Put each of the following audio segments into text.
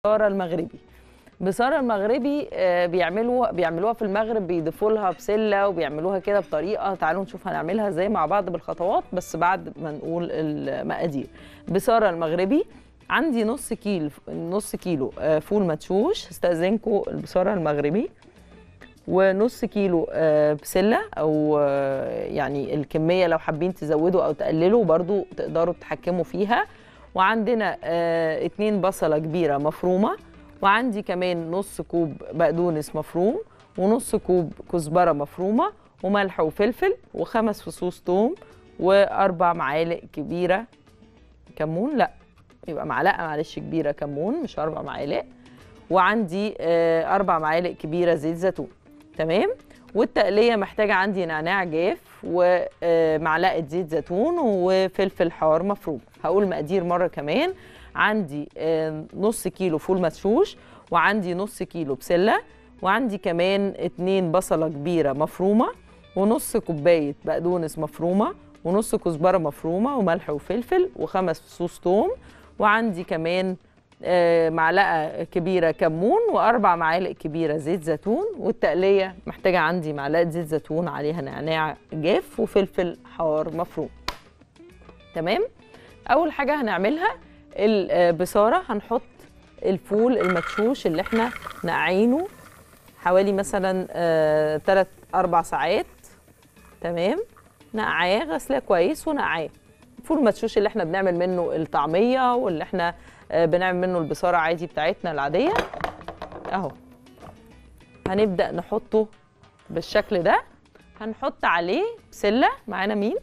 البصاره المغربي البصاره المغربي آه، بيعملوا بيعملوها في المغرب بيضيفوا لها بسله وبيعملوها كده بطريقه تعالوا نشوف هنعملها ازاي مع بعض بالخطوات بس بعد ما نقول المقادير بصاره المغربي عندي نص كيلو نص كيلو آه، فول مدشوش استاذنكم البصاره المغربي ونص كيلو آه، بسله او آه، يعني الكميه لو حابين تزودوا او تقللوا برضو تقدروا تتحكموا فيها وعندنا آه، اتنين بصله كبيره مفرومه وعندي كمان نص كوب بقدونس مفروم ونص كوب كزبره مفرومه وملح وفلفل وخمس فصوص توم واربع معالق كبيره كمون لا يبقى معلقه معلش كبيره كمون مش اربع معالق وعندي آه، اربع معالق كبيره زيت زيتون تمام والتقليه محتاجه عندي نعناع جاف ومعلقه زيت زيتون وفلفل حار مفروم هقول مقادير مره كمان عندي آه، نص كيلو فول مدشوش وعندي نص كيلو بسله وعندي كمان اتنين بصله كبيره مفرومه ونص كوبايه بقدونس مفرومه ونص كزبره مفرومه وملح وفلفل وخمس فصوص توم وعندي كمان آه، معلقه كبيره كمون واربع معالق كبيره زيت زيتون والتقليه محتاجه عندي معلقه زيت زيتون عليها نعناع جاف وفلفل حار مفروم تمام اول حاجه هنعملها البصاره هنحط الفول المدشوش اللي احنا نقعينه حوالي مثلا 3 4 ساعات تمام نقعاه غسلاه كويس ونقعاه الفول المدشوش اللي احنا بنعمل منه الطعميه واللي احنا آه، بنعمل منه البصاره عادي بتاعتنا العاديه اهو هنبدا نحطه بالشكل ده هنحط عليه بسله معانا مين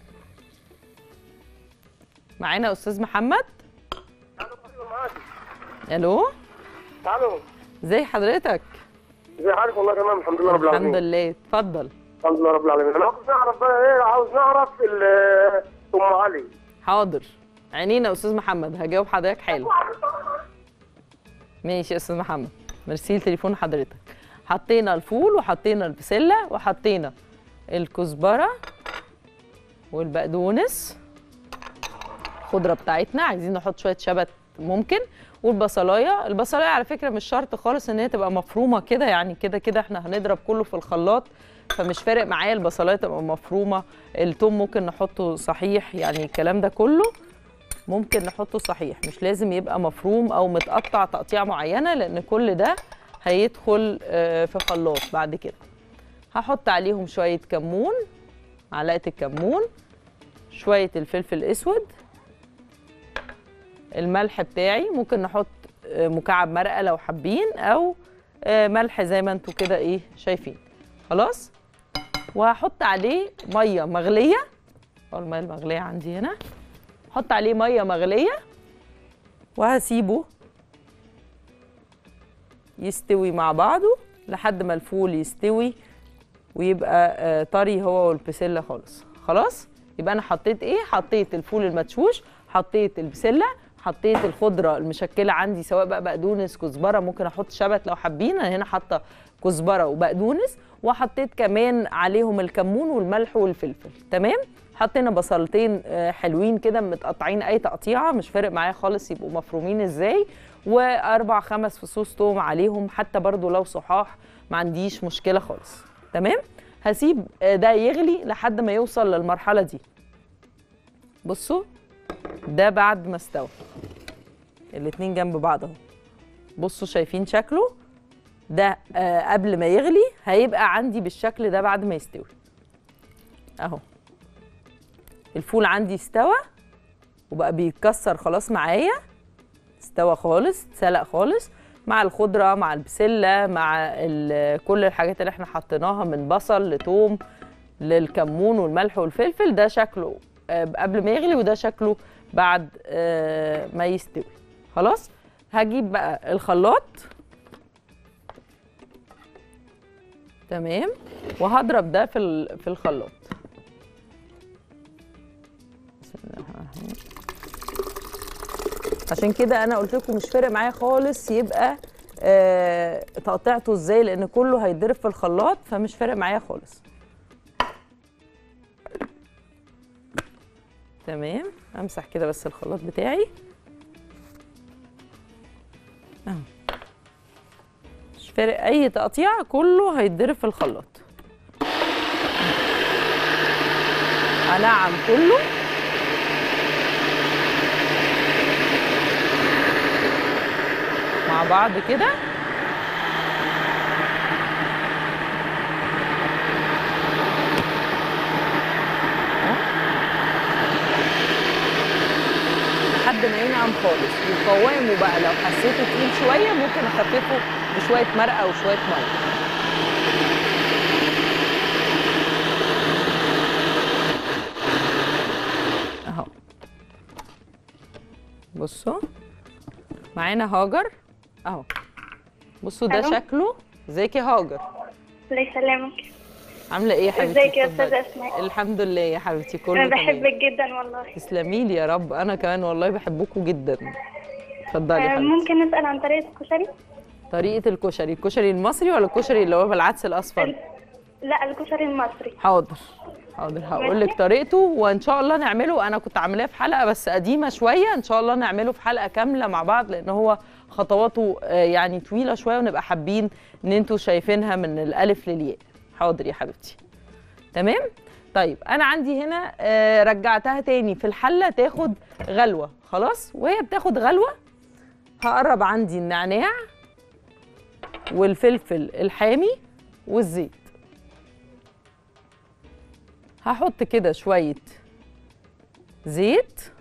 معانا استاذ محمد الو الو ازي حضرتك ازي حالك والله تمام الحمد لله رب الحمد العالمين لله اتفضل الحمد لله رب العالمين انا عاوز نعرف بقى ايه عاوز نعرف ال- ام علي حاضر عينينا يا استاذ محمد هجاوب حضرتك حالا ماشي يا استاذ محمد ميرسي لتليفون حضرتك حطينا الفول وحطينا البسله وحطينا الكزبره والبقدونس الخضره بتاعتنا عايزين نحط شويه شبت ممكن والبصلايه البصلايه على فكره مش شرط خالص ان هي تبقى مفرومه كده يعني كده كده احنا هنضرب كله في الخلاط فمش فارق معايا البصلايه تبقى مفرومه التوم ممكن نحطه صحيح يعني الكلام ده كله ممكن نحطه صحيح مش لازم يبقى مفروم او متقطع تقطيع معينه لان كل ده هيدخل آه، في خلاط بعد كده هحط عليهم شويه كمون معلقه الكمون شويه الفلفل الاسود الملح بتاعي ممكن نحط آه، مكعب مرقه لو حابين او آه، ملح زي ما انتوا كده ايه شايفين خلاص وهحط عليه ميه مغليه أو الميه المغليه عندي هنا احط عليه ميه مغليه وهسيبه يستوي مع بعضه لحد ما الفول يستوي ويبقى آه، طري هو والبسله خالص خلاص يبقى انا حطيت ايه حطيت الفول المدشوش حطيت البسله حطيت الخضره المشكله عندي سواء بقى بقدونس كزبره ممكن احط شبت لو حابين انا هنا حاطه كزبره وبقدونس وحطيت كمان عليهم الكمون والملح والفلفل تمام حطينا بصلتين آه، حلوين كده متقطعين اي تقطيعه مش فارق معايا خالص يبقوا مفرومين ازاي واربع خمس فصوص توم عليهم حتى برضو لو صحاح ما عنديش مشكله خالص تمام هسيب آه، ده يغلي لحد ما يوصل للمرحله دي بصوا ده بعد ما استوى الاتنين جنب بعض اهو بصوا شايفين شكله ده آه قبل ما يغلي هيبقى عندي بالشكل ده بعد ما يستوي اهو الفول عندي استوى وبقى بيتكسر خلاص معايا استوى خالص اتسلق خالص مع الخضره مع البسله مع ال- كل الحاجات اللي احنا حطيناها من بصل لتوم للكمون والملح والفلفل ده شكله آه، قبل ما يغلي وده شكله بعد آه، ما يستوي خلاص هجيب بقى الخلاط تمام وهضرب ده في ال- في الخلاط بسم الله الرحمن الرحيم. عشان كده انا قلت لكم مش فارق معايا خالص يبقى آه تقطيعته ازاي لان كله هيتضرب في الخلاط فمش فارق معايا خالص تمام امسح كده بس الخلاط بتاعي اهو فارق اي تقطيع كله هيتضرب في الخلاط انعم كله مع بعض كده لحد ما ينعم خالص وقوامه بقى لو حسيته تقيل شويه ممكن اخففه بشويه مرقه وشويه ميه اهو بصوا معانا هاجر اهو بصوا ده ألو. شكله ازيك يا هاجر الله يسلمك عامله ايه يا حبيبتي ازيك يا اتفضلي. استاذه اسماء الحمد لله يا حبيبتي كله انا تمام. بحبك جدا والله تسلمي لي يا رب انا كمان والله بحبكم جدا اتفضلي يا آه، حبيبتي ممكن نسال عن طريقه الكشري طريقه الكشري الكشري المصري ولا الكشري اللي هو بالعدس الاصفر لا الكشري المصري حاضر حاضر هقول لك طريقته وان شاء الله نعمله انا كنت عاملاه في حلقه بس قديمه شويه ان شاء الله نعمله في حلقه كامله مع بعض لان هو خطواته آه، يعني طويله شويه ونبقى حابين ان انتوا شايفينها من الالف للياء حاضر يا حبيبتي تمام طيب انا عندي هنا آه، رجعتها تاني في الحله تاخد غلوه خلاص وهي بتاخد غلوه هقرب عندي النعناع والفلفل الحامي والزيت هحط كده شوية زيت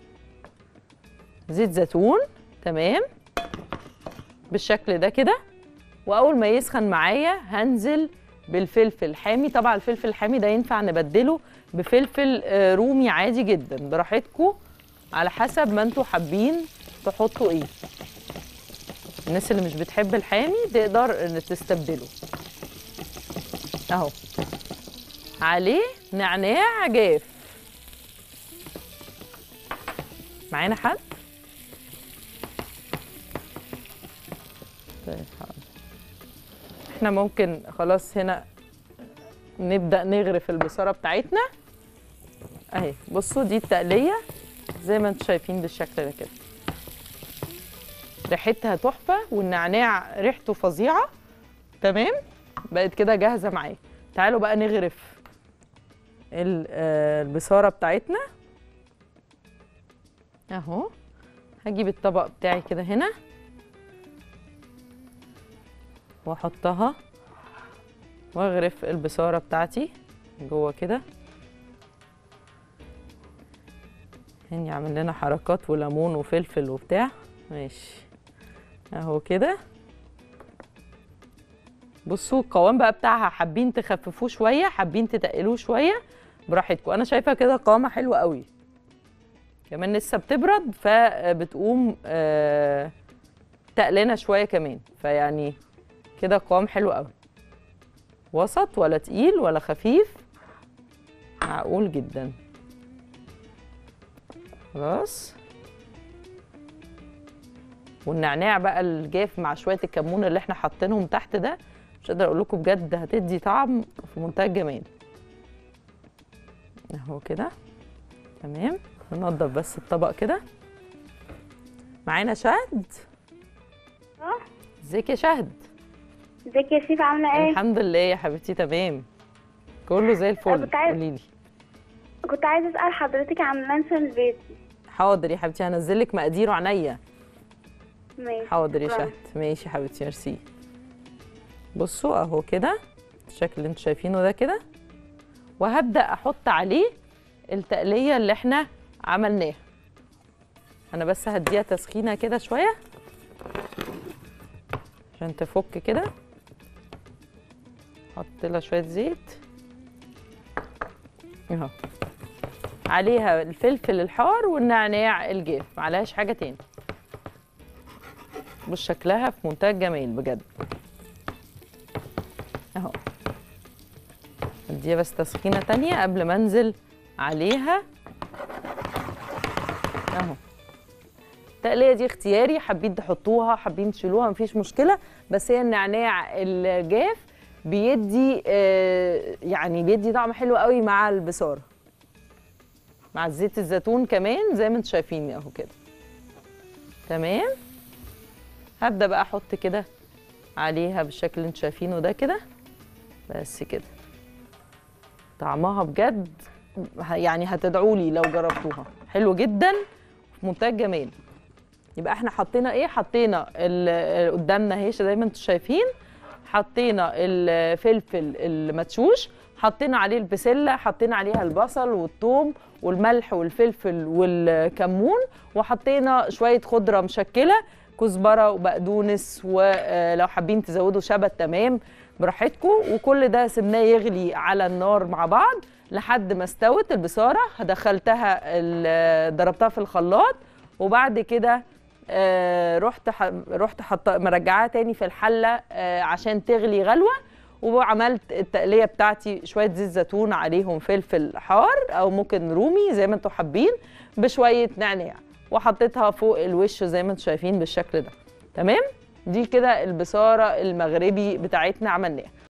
زيت زيتون تمام بالشكل ده كده وأول ما يسخن معايا هنزل بالفلفل الحامي طبعا الفلفل الحامي ده ينفع نبدله بفلفل آه، رومي عادي جدا براحتكم على حسب ما انتوا حابين تحطوا ايه الناس اللي مش بتحب الحامي تقدر ان تستبدله اهو عليه نعناع جاف معانا حد طيب حاضر احنا ممكن خلاص هنا نبدأ نغرف البصارة بتاعتنا اهي بصوا دي التقلية زي ما انتم شايفين بالشكل ده كده ريحتها تحفة والنعناع ريحته فظيعة تمام بقت كده جاهزة معايا تعالوا بقى نغرف ال- آه، البصارة بتاعتنا اهو هجيب الطبق بتاعي كده هنا واحطها واغرف البصارة بتاعتي جوه كده هني عامل لنا حركات وليمون وفلفل وبتاع ماشي اهو كده بصوا القوام بقى بتاعها حابين تخففوه شويه حابين تتقلوه شويه براحتكم انا شايفه كده قوامها حلو قوي كمان لسه بتبرد فبتقوم آه، تقلنا شويه كمان فيعني كده قوام حلو قوي وسط ولا تقيل ولا خفيف معقول جدا خلاص والنعناع بقى الجاف مع شويه الكمون اللي احنا حاطينهم تحت ده مش قادره اقول لكم بجد هتدي طعم في منتهى الجمال اهو كده تمام ننضف بس الطبق كده معانا شهد اه ازيك يا شهد ازيك يا شيف عامله ايه الحمد لله يا حبيبتي تمام كله زي الفل كنت عايز- قولي لي كنت عايزه اسال حضرتك عن لانشون البيت حاضر يا حبيبتي هنزل لك مقاديره عينيا ماشي حاضر يا شكراً. شهد ماشي يا حبيبتي ميرسي بصوا اهو كده الشكل اللي انتوا شايفينه ده كده وهبدا احط عليه التقليه اللي احنا عملناها انا بس هديها تسخينه كده شويه عشان تفك كده احط لها شويه زيت اهو عليها الفلفل الحار والنعناع الجاف معلهاش حاجه تاني بص شكلها في منتهى الجمال بجد اهو اديها بس تسخينه تانية قبل ما انزل عليها اهو التقليه دي اختياري حابين تحطوها حابين تشيلوها مفيش مشكله بس هي النعناع الجاف بيدي آه، يعني بيدي طعم حلو قوي مع البصاره مع زيت الزيتون كمان زي ما انتم شايفين اهو كده تمام هبدا بقى احط كده عليها بالشكل اللي انتوا شايفينه ده كده بس كده طعمها بجد ه- يعني هتدعوا لي لو جربتوها حلو جدا في منتهى الجمال يبقى احنا حطينا ايه حطينا ال- قدامنا اهي زي ما انتم شايفين حطينا الفلفل المدشوش حطينا عليه البسله حطينا عليها البصل والثوم والملح والفلفل والكمون وحطينا شويه خضره مشكله كزبره وبقدونس ولو حابين تزودوا شبت تمام براحتكم وكل ده سيبناه يغلي على النار مع بعض لحد ما استوت البصاره دخلتها ال- ضربتها في الخلاط وبعد كده آه، رحت ح... رحت حط... مرجعاها تاني في الحله آه، عشان تغلي غلوه وعملت التقليه بتاعتي شويه زيت زيتون عليهم فلفل حار او ممكن رومي زي ما انتم حابين بشويه نعناع وحطيتها فوق الوش زي ما انتم شايفين بالشكل ده تمام دي كده البصاره المغربي بتاعتنا عملناها